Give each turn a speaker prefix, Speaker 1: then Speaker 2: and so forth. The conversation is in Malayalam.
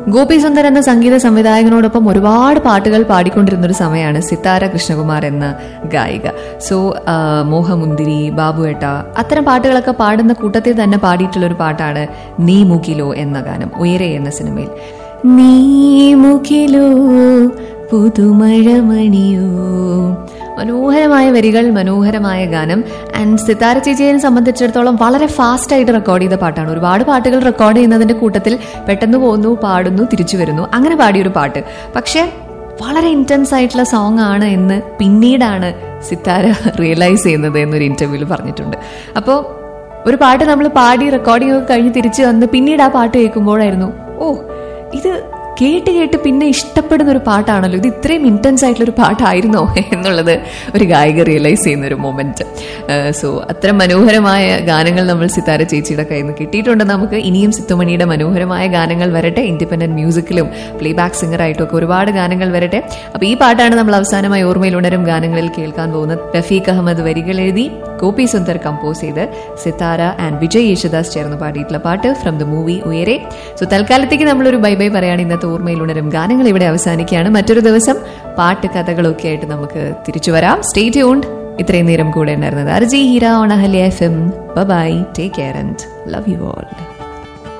Speaker 1: ഗോപി സുന്ദർ എന്ന സംഗീത സംവിധായകനോടൊപ്പം ഒരുപാട് പാട്ടുകൾ പാടിക്കൊണ്ടിരുന്ന ഒരു സമയമാണ് സിത്താര കൃഷ്ണകുമാർ എന്ന ഗായിക സോ മോഹമുന്തിരി ബാബുവേട്ട അത്തരം പാട്ടുകളൊക്കെ പാടുന്ന കൂട്ടത്തിൽ തന്നെ പാടിയിട്ടുള്ള ഒരു പാട്ടാണ് നീ മുകിലോ എന്ന ഗാനം ഉയരെ എന്ന സിനിമയിൽ നീ മുകിലോ പുതുമഴമണിയോ മനോഹരമായ വരികൾ മനോഹരമായ ഗാനം ആൻഡ് സിതാര ചേച്ചിയെ സംബന്ധിച്ചിടത്തോളം വളരെ ഫാസ്റ്റ് ആയിട്ട് റെക്കോർഡ് ചെയ്ത പാട്ടാണ് ഒരുപാട് പാട്ടുകൾ റെക്കോർഡ് ചെയ്യുന്നതിന്റെ കൂട്ടത്തിൽ പെട്ടെന്ന് പോകുന്നു പാടുന്നു തിരിച്ചു വരുന്നു അങ്ങനെ പാടിയൊരു പാട്ട് പക്ഷെ വളരെ ഇന്റൻസ് ആയിട്ടുള്ള സോങ് ആണ് എന്ന് പിന്നീടാണ് സിത്താര റിയലൈസ് ചെയ്യുന്നത് എന്നൊരു ഇന്റർവ്യൂവിൽ പറഞ്ഞിട്ടുണ്ട് അപ്പോൾ ഒരു പാട്ട് നമ്മൾ പാടി റെക്കോർഡിംഗ് ഒക്കെ കഴിഞ്ഞ് തിരിച്ചു വന്ന് പിന്നീട് ആ പാട്ട് കേൾക്കുമ്പോഴായിരുന്നു ഓ ഇത് കേട്ട് കേട്ട് പിന്നെ ഇഷ്ടപ്പെടുന്ന ഒരു പാട്ടാണല്ലോ ഇത് ഇത്രയും ഇന്റൻസ് ആയിട്ടുള്ള ഒരു പാട്ടായിരുന്നോ എന്നുള്ളത് ഒരു ഗായിക റിയലൈസ് ചെയ്യുന്ന ഒരു മൊമെന്റ് സോ അത്തരം മനോഹരമായ ഗാനങ്ങൾ നമ്മൾ സിത്താര ചേച്ചിയുടെ കയ്യിൽ നിന്ന് കിട്ടിയിട്ടുണ്ട് നമുക്ക് ഇനിയും സിത്തുമണിയുടെ മനോഹരമായ ഗാനങ്ങൾ വരട്ടെ ഇൻഡിപെൻഡന്റ് മ്യൂസിക്കിലും പ്ലേ ബാക്ക് സിംഗറായിട്ടും ഒക്കെ ഒരുപാട് ഗാനങ്ങൾ വരട്ടെ അപ്പൊ ഈ പാട്ടാണ് നമ്മൾ അവസാനമായി ഓർമ്മയിൽ ഉണരും ഗാനങ്ങളിൽ കേൾക്കാൻ പോകുന്നത് റഫീഖ് അഹമ്മദ് വരികൾ എഴുതി ഗോപി സുന്ദർ കമ്പോസ് ചെയ്ത് സിത്താര ആൻഡ് വിജയ് യേശുദാസ് ചേർന്ന് പാടിയിട്ടുള്ള പാട്ട് from the movie Uyare so തൽക്കാലത്തേക്ക് നമ്മളൊരു ബൈ ബൈ പറയാണ് ഇന്നത്തെ ഓർമ്മയിൽ ഉണരും ഗാനങ്ങൾ ഇവിടെ അവസാനിക്കുകയാണ് മറ്റൊരു ദിവസം പാട്ട് കഥകളൊക്കെ ആയിട്ട് നമുക്ക് തിരിച്ചു വരാം സ്റ്റേ ട്യൂൺഡ് ഇത്രയും നേരം കൂടെ ഉണ്ടായിരുന്നത് അർജി ഹീര ഓണഹല്യ F M bye take care and love you all